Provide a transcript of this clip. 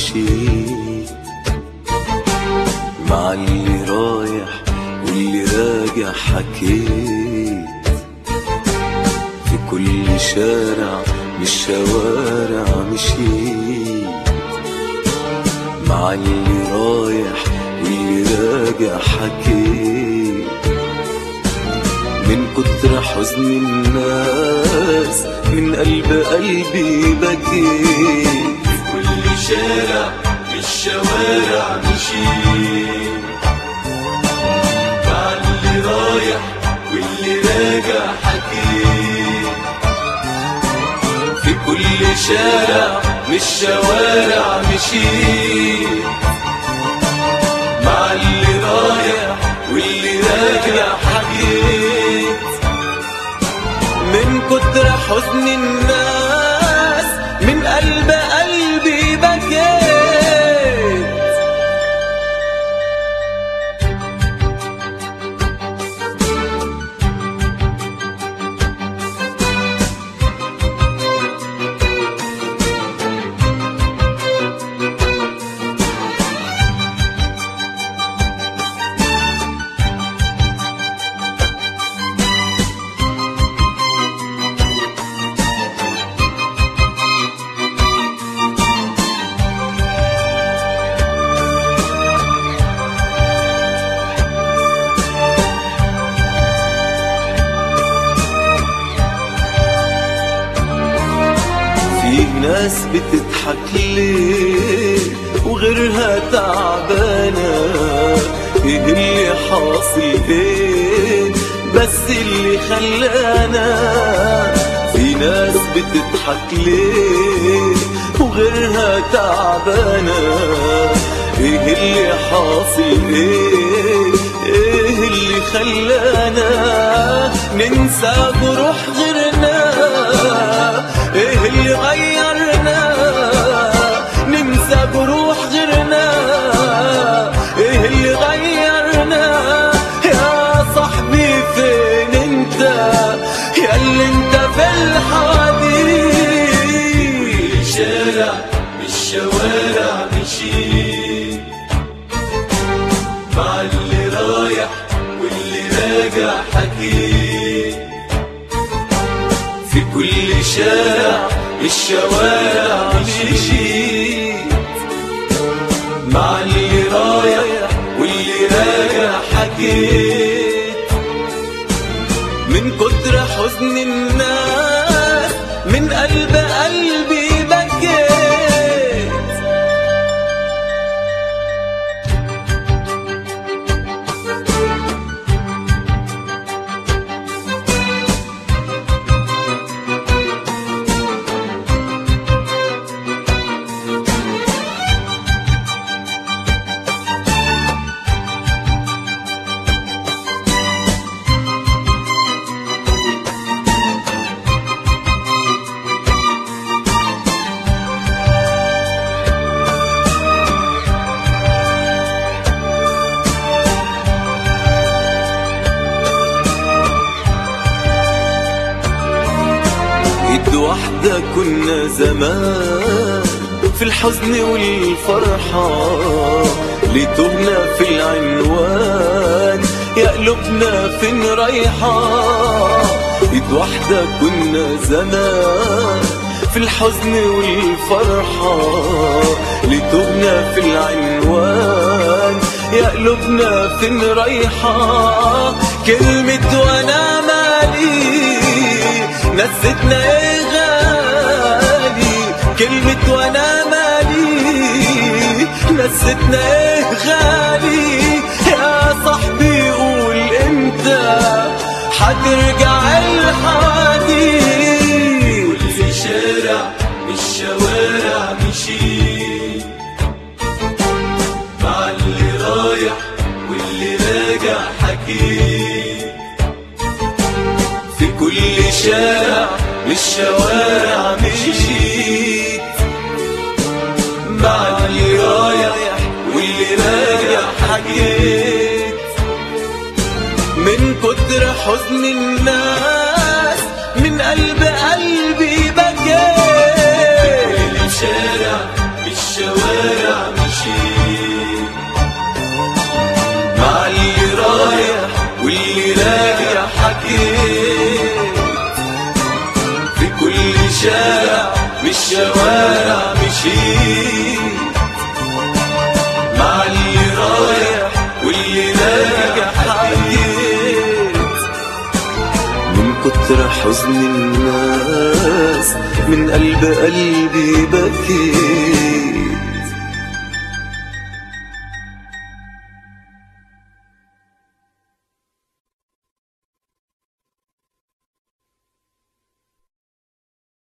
مشيت مع اللي رايح واللي راجع حكيت في كل شارع من الشوارع مشيت مع اللي رايح واللي راجع حكيت من كتر حزن الناس من قلب قلبي بكيت كل شارع من الشوارع مشيت مع اللي رايح واللي راجع حكيت في كل شارع من الشوارع مشيت مع اللي رايح واللي راجع حكيت من كتر حزن الناس من قلب قلبي بكيت في ناس بتضحك ليه وغيرها تعبانة ايه اللي حاصل ايه بس اللي خلانا في ناس بتضحك ليه وغيرها تعبانة ايه اللي حاصل ايه ايه اللي خلانا ننسى جروح غيرنا ايه اللي غيرنا ننسى جروح غيرنا ايه اللي غيرنا يا صاحبي فين انت يا اللي انت في الحديد شارع من الشوارع مشيت مع اللي رايح واللي راجع حكيت في كل شارع الشوارع مشيت مع اللي رايح واللي راجع حكيت من كتر حزن الناس من قلب قلبي بكيت ايد واحدة كنا زمان في الحزن والفرحة لتهنا في العنوان يا قلوبنا فين رايحة ايد واحدة كنا زمان في الحزن والفرحة لتهنا في العنوان يا قلوبنا فين رايحة كلمة وانا مالي نستنا ايه غالي كلمة وانا مالي نستنا ايه غالي يا صاحبي قول امتى حترجع الحديد كل شارع من الشوارع مشيت مع اللي رايح واللي راجع حكيت في كل شارع من الشوارع مشيت مع اللي رايح واللي راجع حكيت من كتر حزن الناس من قلب قلبي بكيت كل شارع من الشوارع اللي راجع حكيت في كل شارع من الشوارع مشيت مع اللي رايح واللي راجع حكيت من كتر حزن الناس من قلب قلبي بكيت